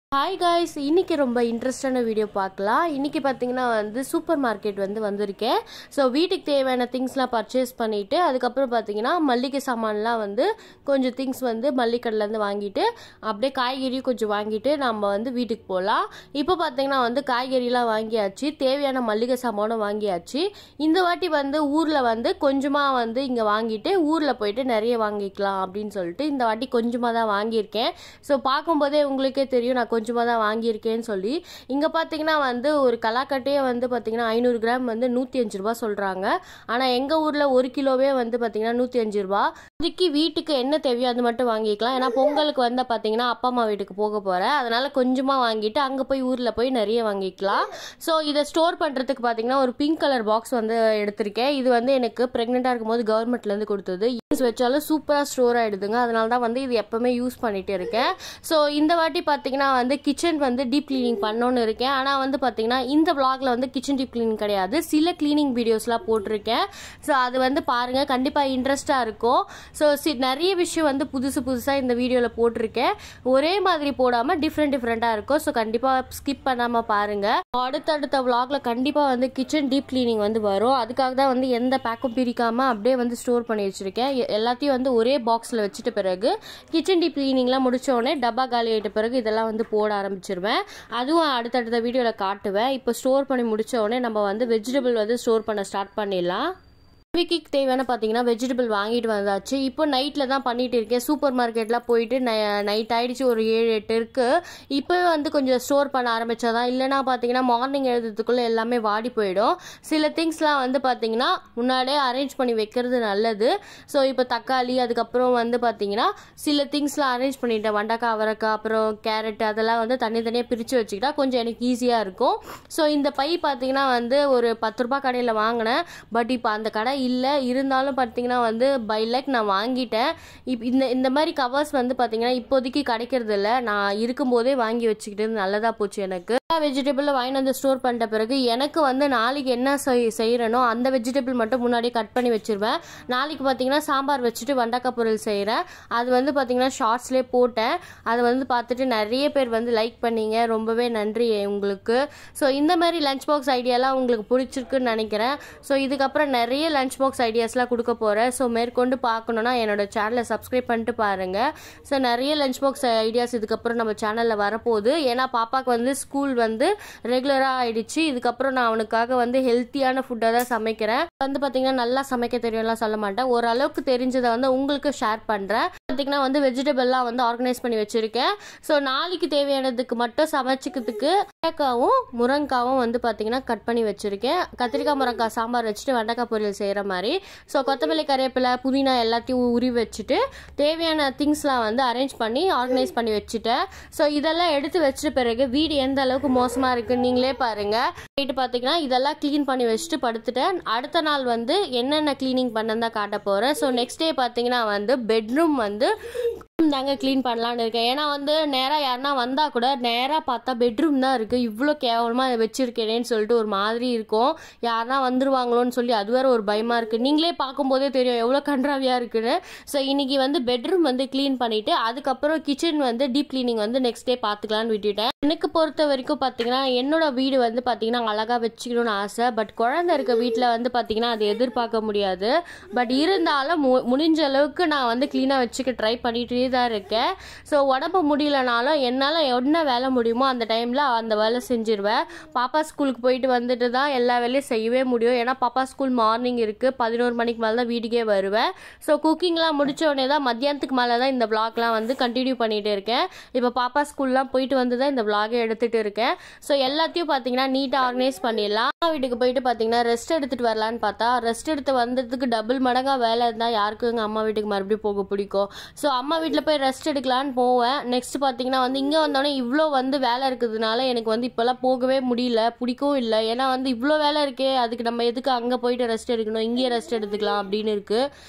hi guys இன்னைக்கு ரொம்ப இன்ட்ரெஸ்டான video பார்க்கலாம் இன்னைக்கு பார்த்தீங்கன்னா வந்து சூப்பர் மார்க்கெட் வந்து வந்திருக்கேன் ஸோ வீட்டுக்கு தேவையான திங்ஸ்லாம் பர்ச்சேஸ் பண்ணிட்டு அதுக்கப்புறம் பார்த்தீங்கன்னா மல்லிகை சாமான்லாம் வந்து கொஞ்சம் திங்ஸ் வந்து மல்லிக்கடையிலேருந்து வாங்கிட்டு அப்படியே காய்கறியும் கொஞ்சம் வாங்கிட்டு நம்ம வந்து வீட்டுக்கு போகலாம் இப்போ பார்த்தீங்கன்னா வந்து காய்கறிலாம் வாங்கியாச்சு தேவையான மல்லிகை சாமானும் வாங்கியாச்சு இந்த வாட்டி வந்து ஊரில் வந்து கொஞ்சமாக வந்து இங்கே வாங்கிட்டு ஊரில் போயிட்டு நிறைய வாங்கிக்கலாம் அப்படின்னு சொல்லிட்டு இந்த வாட்டி கொஞ்சமாக தான் வாங்கியிருக்கேன் ஸோ பார்க்கும்போதே உங்களுக்கே தெரியும் நான் கொஞ்சமாக தான் வாங்கியிருக்கேன்னு சொல்லி இங்கே பார்த்தீங்கன்னா வந்து ஒரு கலாக்கட்டையே வந்து பார்த்தீங்கன்னா ஐநூறு கிராம் வந்து நூற்றி அஞ்சு ரூபா சொல்கிறாங்க ஆனால் எங்கள் ஊரில் ஒரு கிலோவே வந்து பார்த்தீங்கன்னா நூற்றி அஞ்சு ரூபா இதுக்கு வீட்டுக்கு என்ன தேவையோ அது மட்டும் வாங்கிக்கலாம் ஏன்னா பொங்கலுக்கு வந்து பார்த்தீங்கன்னா அப்பா அம்மா வீட்டுக்கு போக போகிறேன் அதனால் கொஞ்சமாக வாங்கிட்டு அங்கே போய் ஊரில் போய் நிறைய வாங்கிக்கலாம் ஸோ இதை ஸ்டோர் பண்ணுறதுக்கு பார்த்தீங்கன்னா ஒரு பிங்க் கலர் பாக்ஸ் வந்து எடுத்திருக்கேன் இது வந்து எனக்கு ப்ரெக்னெண்ட்டாக இருக்கும்போது கவர்மெண்ட்லேருந்து கொடுத்தது யூஸ் வச்சாலும் சூப்பராக ஸ்டோர் ஆகிடுதுங்க அதனால தான் வந்து இது எப்போவுமே யூஸ் பண்ணிகிட்டு இருக்கேன் ஸோ இந்த வாட்டி பார்த்தீங்கன்னா வந்து கிச்சன் வந்து டீப் க்ளீனிங் பண்ணோன்னு இருக்கேன் ஆனால் வந்து பார்த்தீங்கன்னா இந்த vlogல வந்து கிச்சன் டீப் க்ளீனிங் கிடையாது சில க்ளீனிங் வீடியோஸ்லாம் போட்டிருக்கேன் ஸோ அது வந்து பாருங்கள் கண்டிப்பாக இன்ட்ரெஸ்ட்டாக இருக்கும் ஸோ சி நிறைய விஷயம் வந்து புதுசு புதுசாக இந்த வீடியோவில் போட்டிருக்கேன் ஒரே மாதிரி போடாமல் டிஃப்ரெண்ட் டிஃப்ரெண்ட்டாக இருக்கும் ஸோ கண்டிப்பாக ஸ்கிப் பண்ணாமல் பாருங்கள் அடுத்தடுத்த vlogல கண்டிப்பாக வந்து கிச்சன் டீப் க்ளீனிங் வந்து வரும் அதுக்காக தான் வந்து எந்த பேக்கும் பிரிக்காமல் அப்படியே வந்து ஸ்டோர் பண்ணி வச்சுருக்கேன் எ- எல்லாத்தையும் வந்து ஒரே பாக்ஸில் வச்சுட்ட பிறகு கிச்சன் டீப் க்ளீனிங்லாம் முடிச்ச உடனே டப்பா காலி ஆகிட்ட பிறகு இதெல்லாம் வந்து போட ஆரம்பிச்சிருவேன் அதுவும் அடுத்தடுத்த வீடியோவில் காட்டுவேன் இப்போ ஸ்டோர் பண்ணி முடிச்ச உடனே நம்ம வந்து வெஜிடபிள் வந்து ஸ்டோர் பண்ண ஸ்டார்ட் பண்ணிடலாம் வீக்கிக்கு தேவையான பார்த்தீங்கன்னா வெஜிடபிள் வாங்கிட்டு வந்தாச்சு இப்போ நைட்டில் தான் பண்ணிட்டு இருக்கேன் சூப்பர் மார்க்கெட்லாம் போயிட்டு நைட் ஆயிடுச்சு ஒரு ஏழு எட்டு இருக்கு இப்போ வந்து கொஞ்சம் ஸ்டோர் பண்ண ஆரம்பிச்சாதான் இல்லைனா பார்த்தீங்கன்னா மார்னிங் எழுதுறதுக்குள்ள எல்லாமே வாடி போயிடும் சில திங்ஸ்லாம் வந்து பார்த்தீங்கன்னா முன்னாடியே அரேஞ்ச் பண்ணி வைக்கிறது நல்லது ஸோ இப்போ தக்காளி அதுக்கப்புறம் வந்து பார்த்தீங்கன்னா சில திங்ஸ்லாம் அரேஞ்ச் பண்ணிட்டேன் வெண்டைக்காய் அவரைக்காய் அப்புறம் கேரட் அதெல்லாம் வந்து தனித்தனியாக பிரித்து வச்சுக்கிட்டா கொஞ்சம் எனக்கு ஈஸியாக இருக்கும் ஸோ இந்த பை பார்த்தீங்கன்னா வந்து ஒரு பத்து ரூபாய் கடையில் வாங்கினேன் பட் இப்போ அந்த கடை இல்லை இருந்தாலும் பார்த்தீங்கன்னா வந்து பை லைக் நான் வாங்கிட்டேன் இப் இந்த இந்த மாதிரி கவர்ஸ் வந்து பார்த்தீங்கன்னா இப்போதைக்கு கிடைக்கிறது இல்லை நான் இருக்கும்போதே வாங்கி வச்சுக்கிட்டது நல்லதாக போச்சு எனக்கு வெஜிடபிள் வாங்கிட்டு வந்து ஸ்டோர் பண்ணிட்ட பிறகு எனக்கு வந்து நாளைக்கு என்ன செய் செய்கிறனோ அந்த வெஜிடபிள் மட்டும் முன்னாடியே கட் பண்ணி வச்சிருவேன் நாளைக்கு பார்த்தீங்கன்னா சாம்பார் வச்சுட்டு வெண்டைக்காய் பொரியல் செய்கிறேன் அது வந்து பார்த்தீங்கன்னா ஷார்ட்ஸ்லேயே போட்டேன் அதை வந்து பார்த்துட்டு நிறைய பேர் வந்து லைக் பண்ணீங்க ரொம்பவே நன்றி உங்களுக்கு ஸோ இந்த மாதிரி லஞ்ச் பாக்ஸ் ஐடியாலாம் உங்களுக்கு பிடிச்சிருக்குன்னு நினைக்கிறேன் ஸோ இதுக்கப்புறம் நிறைய லஞ்ச் பாக்ஸ் ஐடியாஸ்லாம் கொடுக்க போகிறேன் ஸோ மேற்கொண்டு பார்க்கணுன்னா என்னோட சேனலை சப்ஸ்கிரைப் பண்ணிட்டு பாருங்கள் ஸோ நிறைய லஞ்ச் பாக்ஸ் ஐடியாஸ் இதுக்கப்புறம் நம்ம சேனலில் வரப்போகுது ஏன்னா பாப்பாக்கு வந்து ஸ்கூல் வந்து ரெகுலராக ஆயிடுச்சு இதுக்கப்புறம் நான் அவனுக்காக வந்து ஹெல்த்தியான ஃபுட்டாக தான் சமைக்கிறேன் வந்து பார்த்தீங்கன்னா நல்லா சமைக்க தெரியும்லாம் சொல்ல மாட்டேன் ஓரளவுக்கு தெரிஞ்சதை வந்து உங்களுக்கு ஷேர் பண்ணுறேன் பார்த்தீங்கன்னா வந்து வெஜிடபிள்லாம் வந்து ஆர்கனைஸ் பண்ணி வச்சுருக்கேன் ஸோ நாளைக்கு தேவையானதுக்கு மட்டும் சமைச்சிக்கிறதுக்கு வெண்டைக்காவும் முருங்காவும் வந்து பார்த்தீங்கன்னா கட் பண்ணி வச்சுருக்கேன் கத்திரிக்காய் முருங்காய் சாம்பார் வச்சுட்டு வெண்டைக்காய் பொரியல் செய்கிற மாதிரி ஸோ கொத்தமல்லி கறிவேப்பிலை புதினா எல்லாத்தையும் உருவி வச்சுட்டு தேவையான திங்ஸ்லாம் வந்து அரேஞ்ச் பண்ணி ஆர்கனைஸ் பண்ணி வச்சுட்டேன் ஸோ இதெல்லாம் எடுத்து வச்சிட்ட பிறகு வீடு எந்த அளவுக்கு மோசமாக இருக்குன்னு நீங்களே பாருங்கள் நைட்டு பார்த்தீங்கன்னா இதெல்லாம் க்ளீன் பண்ணி வச்சுட்டு படுத்துட்டேன் அடுத்த நாள் வந்து என்னென்ன க்ளீனிங் பண்ணதான் தான் காட்ட போகிறேன் ஸோ நெக்ஸ்ட் டே பார்த்தீங்கன்னா வந்து பெட்ரூம் வந்து தாங்க க்ளீன் பண்ணலான்னு இருக்கேன் ஏன்னா வந்து நேராக யாருன்னா வந்தால் கூட நேராக பார்த்தா பெட்ரூம் தான் இருக்குது இவ்வளோ கேவலமாக வச்சுருக்கேனேன்னு சொல்லிட்டு ஒரு மாதிரி இருக்கும் யாருன்னா வந்துருவாங்களோன்னு சொல்லி அது வேற ஒரு பயமாக இருக்குது நீங்களே பார்க்கும்போதே தெரியும் எவ்வளோ கன்றாவியாக இருக்குன்னு ஸோ இன்னைக்கு வந்து பெட்ரூம் வந்து க்ளீன் பண்ணிவிட்டு அதுக்கப்புறம் கிச்சன் வந்து டீப் க்ளீனிங் வந்து நெக்ஸ்ட் டே பார்த்துக்கலான்னு விட்டுட்டேன் எனக்கு பொறுத்த வரைக்கும் பார்த்தீங்கன்னா என்னோட வீடு வந்து பார்த்தீங்கன்னா அழகாக வச்சுக்கணும்னு ஆசை பட் குழந்தை இருக்க வீட்டில் வந்து பார்த்தீங்கன்னா அது எதிர்பார்க்க முடியாது பட் இருந்தாலும் மு- முடிஞ்ச அளவுக்கு நான் வந்து க்ளீனாக வச்சுக்க ட்ரை பண்ணிகிட்டே தான் இருக்கேன் ஸோ உடம்பு முடியலனாலும் என்னால் என்ன வேலை முடியுமோ அந்த டைமில் அந்த வேலை செஞ்சிருவேன் பாப்பா ஸ்கூலுக்கு போயிட்டு வந்துட்டு தான் எல்லா வேலையும் செய்யவே முடியும் ஏன்னா பாப்பா ஸ்கூல் மார்னிங் இருக்குது பதினோரு மணிக்கு மேலே தான் வீட்டுக்கே வருவேன் ஸோ குக்கிங்லாம் முடிச்ச உடனே தான் மத்தியானத்துக்கு மேலே தான் இந்த vlogலாம் வந்து கண்டினியூ பண்ணிட்டு இருக்கேன் இப்போ பாப்பா ஸ்கூல்லாம் போயிட்டு வந்து தான் இந்த vlog எடுத்துட்டு இருக்கேன் ஸோ எல்லாத்தையும் பார்த்தீங்கன்னா நீட்டாக ஆர்கனைஸ் பண்ணிடலாம் அம்மா வீட்டுக்கு போயிட்டு பார்த்தீங்கன்னா ரெஸ்ட் எடுத்துட்டு வரலான்னு பார்த்தா ரெஸ்ட் எடுத்து வந்ததுக்கு டபுள் மடங்கா வேலை இருந்தால் யாருக்கு எங்கள் அம்மா வீட்டுக்கு மறுபடியும் போக பிடிக்கும் ஸோ அம்மா வீட்டில் போய் ரெஸ்ட் எடுக்கலான்னு போவேன் நெக்ஸ்ட் பார்த்தீங்கன்னா வந்து இங்கே வந்தோடனே இவ்வளோ வந்து வேலை இருக்கிறதுனால எனக்கு வந்து இப்போல்லாம் போகவே முடியல பிடிக்கவும் இல்லை ஏன்னா வந்து இவ்வளோ வேலை இருக்கே அதுக்கு நம்ம எதுக்கு அங்கே போயிட்டு ரெஸ்ட் எடுக்கணும் இங்கேயே ரெஸ்ட் எடுத்துக்கலாம் அப்படின்னு இருக்கு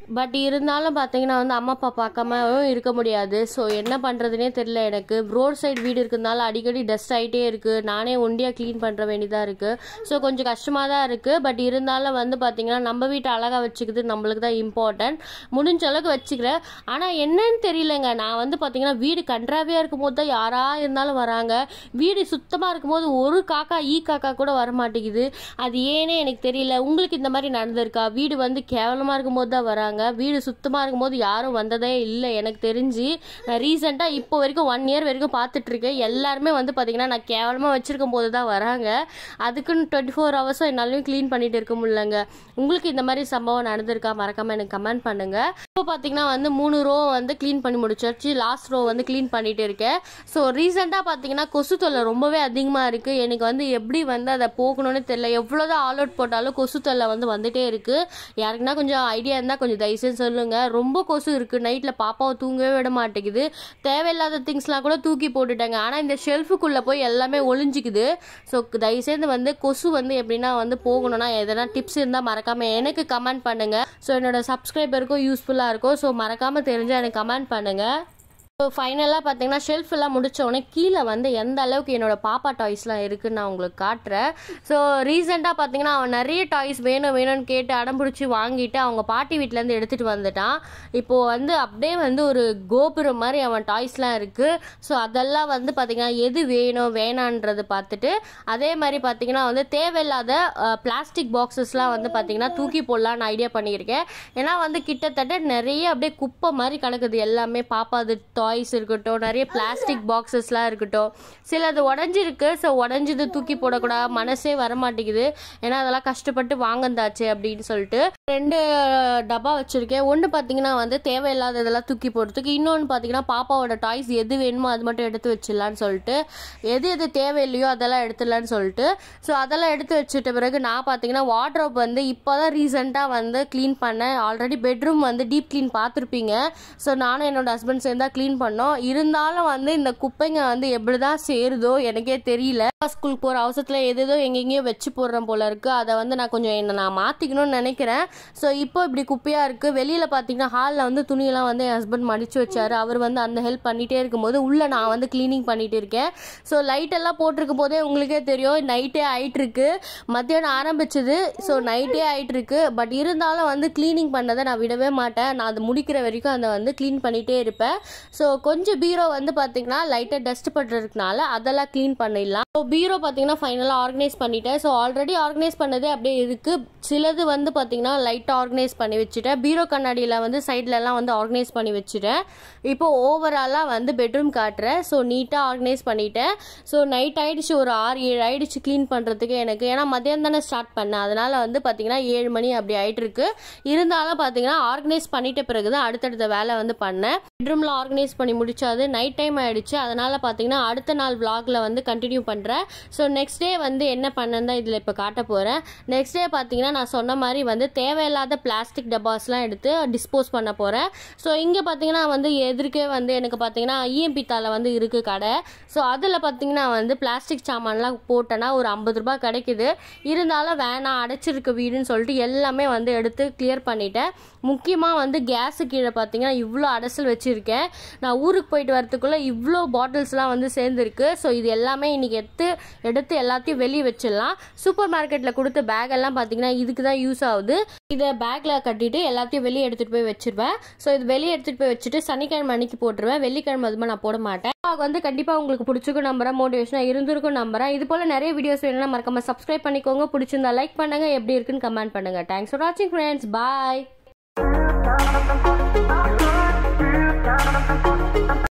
பட் இருந்தாலும் பார்த்தீங்கன்னா வந்து அம்மா அப்பா பார்க்காமவும் இருக்க முடியாது ஸோ என்ன பண்ணுறதுனே தெரியல எனக்கு ரோட் சைடு வீடு இருக்கிறதுனால அடிக்கடி டஸ்ட் ஆகிட்டே இருக்குது நானே ஒண்டியாக க்ளீன் பண்ணுற வேண்டியதாக இருக்குது ஸோ கொஞ்சம் கஷ்டமாக தான் இருக்குது பட் இருந்தாலும் வந்து பார்த்தீங்கன்னா நம்ம வீட்டை அழகாக வச்சுக்கிறது நம்மளுக்கு தான் இம்பார்ட்டன்ட் முடிஞ்ச அளவுக்கு வச்சுக்கிறேன் ஆனால் என்னன்னு தெரியலங்க நான் வந்து பார்த்தீங்கன்னா வீடு கன்றாவியாக இருக்கும் போது தான் யாரா இருந்தாலும் வராங்க வீடு சுத்தமாக இருக்கும்போது ஒரு காக்கா ஈ காக்கா கூட வர மாட்டேங்குது அது ஏனே எனக்கு தெரியல உங்களுக்கு இந்த மாதிரி நடந்திருக்கா வீடு வந்து கேவலமாக இருக்கும்போது தான் வராங்க வீடு சுத்தமாக இருக்கும்போது யாரும் வந்ததே இல்லை எனக்கு தெரிஞ்சு நான் ரீசெண்டாக இப்போ வரைக்கும் ஒன் இயர் வரைக்கும் பார்த்துட்டு இருக்கேன் எல்லாருமே வந்து பார்த்தீங்கன்னா நான் கேவலமாக வச்சிருக்கும் போது தான் வராங்க அதுக்குன்னு டுவெண்ட்டி ஃபோர் ஹவர்ஸும் என்னாலையும் க்ளீன் பண்ணிட்டு இருக்க முடியலங்க உங்களுக்கு இந்த மாதிரி சம்பவம் நடந்திருக்கா மறக்காம எனக்கு கமெண்ட் பண்ணுங்க இப்போ பார்த்தீங்கன்னா வந்து மூணு ரோ வந்து க்ளீன் பண்ணி முடிச்சாச்சு லாஸ்ட் ரோ வந்து க்ளீன் பண்ணிட்டு இருக்கேன் ஸோ ரீசெண்டாக பார்த்தீங்கன்னா கொசு தொல்லை ரொம்பவே அதிகமாக இருக்கு எனக்கு வந்து எப்படி வந்து அதை போகணும்னு தெரியல எவ்வளோதான் ஆல் அவுட் போட்டாலும் கொசு தொல்லை வந்து வந்துட்டே இருக்கு யாருக்குன்னா கொஞ்சம் ஐடியா இருந்தால் கொஞ்சம் தயவுசெய்து சொல்லுங்க ரொம்ப கொசு இருக்கு நைட்டில் பாப்பாவை தூங்கவே விட மாட்டேங்குது தேவையில்லாத திங்ஸ்லாம் கூட தூக்கி போட்டுட்டாங்க ஆனால் இந்த ஷெல்ஃபுக்குள்ளே போய் எல்லாமே ஒளிஞ்சிக்குது ஸோ தயவுசெய்து வந்து கொசு வந்து எப்படின்னா வந்து போகணும்னா எதனா டிப்ஸ் இருந்தால் மறக்காமல் எனக்கு கமெண்ட் பண்ணுங்கள் ஸோ என்னோட சப்ஸ்கிரைபருக்கும் யூஸ்ஃபுல்லாக இருக்கும் ஸோ மறக்காமல் தெரிஞ்சால் எனக்கு கமெண்ட் பண்ணுங்கள் ஸோ ஃபைனலாக பார்த்தீங்கன்னா ஷெல்ஃப் எல்லாம் முடிச்ச உடனே கீழே வந்து எந்த அளவுக்கு என்னோட பாப்பா டாய்ஸ்லாம் இருக்குன்னு நான் உங்களுக்கு காட்டுறேன் ஸோ ரீசெண்டாக பார்த்தீங்கன்னா அவன் நிறைய டாய்ஸ் வேணும் வேணும்னு கேட்டு அடம் பிடிச்சி வாங்கிட்டு அவங்க பாட்டி வீட்டிலேருந்து எடுத்துகிட்டு வந்துட்டான் இப்போது வந்து அப்படியே வந்து ஒரு கோபுரம் மாதிரி அவன் டாய்ஸ்லாம் இருக்குது ஸோ அதெல்லாம் வந்து பார்த்தீங்கன்னா எது வேணும் வேணான்றது பார்த்துட்டு அதே மாதிரி பார்த்தீங்கன்னா வந்து தேவையில்லாத பிளாஸ்டிக் பாக்ஸஸ்லாம் வந்து பார்த்தீங்கன்னா தூக்கி போடலான்னு ஐடியா பண்ணியிருக்கேன் ஏன்னா வந்து கிட்டத்தட்ட நிறைய அப்படியே குப்பை மாதிரி கிடக்குது எல்லாமே பாப்பாது டாய்ஸ் இருக்கட்டும் நிறைய பிளாஸ்டிக் பாக்ஸஸ்லாம் இருக்கட்டும் சிலது உடஞ்சிருக்கு ஸோ உடஞ்சது தூக்கி போடக்கூடாது மனசே வர மாட்டேங்குது ஏன்னா அதெல்லாம் கஷ்டப்பட்டு வாங்கந்தாச்சு அப்படின்னு சொல்லிட்டு ரெண்டு டப்பா வச்சுருக்கேன் ஒன்று பார்த்தீங்கன்னா வந்து தேவையில்லாத இதெல்லாம் தூக்கி போடுறதுக்கு இன்னொன்று பார்த்தீங்கன்னா பாப்பாவோட டாய்ஸ் எது வேணுமோ அது மட்டும் எடுத்து வச்சிடலான்னு சொல்லிட்டு எது எது தேவையில்லையோ அதெல்லாம் எடுத்துடலான்னு சொல்லிட்டு ஸோ அதெல்லாம் எடுத்து வச்சுட்ட பிறகு நான் பார்த்தீங்கன்னா வாட்ரோப் வந்து இப்போ தான் ரீசெண்டாக வந்து க்ளீன் பண்ணேன் ஆல்ரெடி பெட்ரூம் வந்து டீப் க்ளீன் பார்த்துருப்பீங்க ஸோ நானும் என்னோட ஹஸ்பண்ட் சேர்ந்தா க்ளீன் பண்ணோம் இருந்தாலும் வந்து இந்த குப்பைங்க வந்து எப்படி தான் சேருதோ எனக்கே தெரியல ஸ்கூலுக்கு போகிற அவசரத்தில் எதேதோ எங்கெங்கேயோ வச்சு போடுறேன் போல இருக்குது அதை வந்து நான் கொஞ்சம் என்ன நான் மாற்றிக்கணும்னு நினைக்கிறேன் ஸோ இப்போ இப்படி குப்பையாக இருக்குது வெளியில் பார்த்தீங்கன்னா ஹாலில் வந்து துணியெல்லாம் வந்து என் ஹஸ்பண்ட் மடித்து வச்சாரு அவர் வந்து அந்த ஹெல்ப் பண்ணிகிட்டே இருக்கும்போது உள்ளே நான் வந்து க்ளீனிங் பண்ணிட்டு இருக்கேன் ஸோ லைட் எல்லாம் போட்டிருக்கும் போதே உங்களுக்கே தெரியும் நைட்டே ஆயிட்டு இருக்கு மத்தியானம் ஆரம்பிச்சது ஸோ நைட்டே ஆயிட்டு இருக்கு பட் இருந்தாலும் வந்து க்ளீனிங் பண்ணதை நான் விடவே மாட்டேன் நான் அது முடிக்கிற வரைக்கும் அதை வந்து க்ளீன் பண்ணிகிட்டே இருப்பேன் ஸோ கொஞ்சம் பீரோ வந்து பார்த்தீங்கன்னா லைட்டாக டஸ்ட் பட்டுறதுனால அதெல்லாம் க்ளீன் பண்ணிடலாம் ஸோ பீரோ பார்த்தீங்கன்னா ஃபைனலாக ஆர்கனைஸ் பண்ணிட்டேன் ஸோ ஆல்ரெடி ஆர்கனைஸ் பண்ணதே அப்படியே இருக்குது சிலது வந்து பார்த்தீங்கன்னா லைட்டாக ஆர்கனைஸ் பண்ணி வச்சுட்டேன் பீரோ கண்ணாடியில் வந்து சைட்லலாம் வந்து ஆர்கனைஸ் பண்ணி வச்சுட்டேன் இப்போ ஓவராலாக வந்து பெட்ரூம் காட்டுறேன் ஸோ நீட்டாக ஆர்கனைஸ் பண்ணிட்டேன் ஸோ நைட் ஆயிடுச்சு ஒரு ஆறு ஏழு ஆயிடுச்சு க்ளீன் பண்ணுறதுக்கு எனக்கு ஏன்னா மதியம் தானே ஸ்டார்ட் பண்ணேன் அதனால் வந்து பார்த்தீங்கன்னா ஏழு மணி அப்படி ஆயிட்டு இருக்கு இருந்தாலும் பார்த்தீங்கன்னா ஆர்கனைஸ் பண்ணிட்ட பிறகு தான் அடுத்தடுத்த வேலை வந்து பண்ணேன் பெட்ரூமில் ஆர்கனைஸ் பண்ணி முடிச்சாது நைட் டைம் ஆயிடுச்சு அதனால் பார்த்தீங்கன்னா அடுத்த நாள் vlogல வந்து கண்டினியூ பண்ணுறேன் ஸோ நெக்ஸ்ட் டே வந்து என்ன பண்ணேன் தான் இதில் இப்போ காட்ட போகிறேன் நெக்ஸ்ட் டே பார்த்தீங்கன்னா நான் சொன்ன மாதிரி வந்து தேவையில்லாத பிளாஸ்டிக் டப்பாஸ்லாம் எடுத்து டிஸ்போஸ் பண்ண போகிறேன் ஸோ இங்கே பார்த்தீங்கன்னா வந்து எதிர்க்கே வந்து எனக்கு பார்த்தீங்கன்னா இஎம்பி தால வந்து இருக்குது கடை ஸோ அதில் பார்த்தீங்கன்னா வந்து பிளாஸ்டிக் சாமான்லாம் போட்டேன்னா ஒரு ஐம்பது ரூபாய் கிடைக்குது இருந்தாலும் வேணாம் அடைச்சிருக்க வீடுன்னு சொல்லிட்டு எல்லாமே வந்து எடுத்து கிளியர் பண்ணிட்டேன் முக்கியமாக வந்து கேஸு கீழே பார்த்தீங்கன்னா இவ்வளோ அடைசல் வச்சுருக்கேன் நான் ஊருக்கு போயிட்டு வரதுக்குள்ளே இவ்வளோ பாட்டில்ஸ்லாம் வந்து சேர்ந்துருக்கு ஸோ இது எல்லாமே இன்றைக்கி எடுத்து எடுத்து எல்லாத்தையும் வெளியே வச்சிடலாம் சூப்பர் மார்க்கெட்டில் கொடுத்த பேக் எல்லாம் பார்த்தீங்கன்னா இதுக்கு தான் யூஸ் ஆகுது இதை பேக்கில் கட்டிட்டு எல்லாத்தையும் வெளியே எடுத்துகிட்டு போய் வச்சிருவேன் ஸோ இது வெளியே எடுத்துகிட்டு போய் வச்சுட்டு சனிக்கிழமை அன்னைக்கு போட்டுருவேன் வெள்ளிக்கிழமை அதுமா நான் போட மாட்டேன் vlog வந்து கண்டிப்பாக உங்களுக்கு பிடிச்சிருக்கும் நம்புறேன் மோட்டிவேஷனாக இருந்திருக்கும் நம்புறேன் இது போல் நிறைய வீடியோஸ் வேணும்னா மறக்காம சப்ஸ்கிரைப் பண்ணிக்கோங்க பிடிச்சிருந்தா லைக் பண்ணுங்க எப்படி இருக்குன்னு கமெண்ட் பண்ணுங்க தேங்க்ஸ் ஃபார் வாட்சிங் ஃப்ரெண்ட்ஸ் பாய்